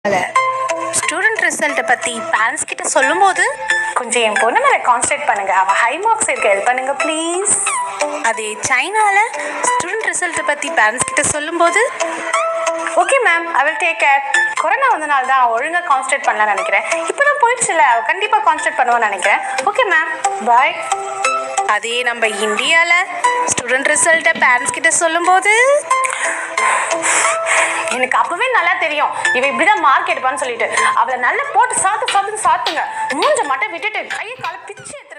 student ரிசல்ட்டை பற்றி parents கிட்ட சொல்லும்போது கொஞ்சம் என் பொண்ணு மேலே கான்சன்ட்ரேட் பண்ணுங்க அவள் ஹை மார்க்ஸ் எடுக்க ஹெல்ப் பண்ணுங்க ப்ளீஸ் அதே சைனாவில் ஸ்டூடெண்ட் ரிசல்ட்டை பற்றி பேரண்ட்ஸ் கிட்ட சொல்லும்போது okay ma'am I will take care corona வந்தனால தான் ஒழுங்காக கான்சன்ட்ரேட் பண்ணலாம்னு நினைக்கிறேன் இப்போ தான் போயிடுச்சுல அவள் கண்டிப்பாக கான்சன்ட்ரேட் பண்ணுவான்னு நினைக்கிறேன் ஓகே மேம் பாய் அதே நம்ம இந்தியாவில் ஸ்டூடெண்ட் ரிசல்ட்டை பேரண்ட்ஸ் கிட்ட சொல்லும்போது எனக்கு அப்பவே நல்லா தெரியும் இவ இப்படிதான் மார்க் எடுப்பான்னு சொல்லிட்டு அவளை நல்லா போட்டு சாத்து சாத்துன்னு சாத்துங்க மூஞ்ச மட்டும் விட்டுட்டு கையை காலை பிச்சு எடுத்து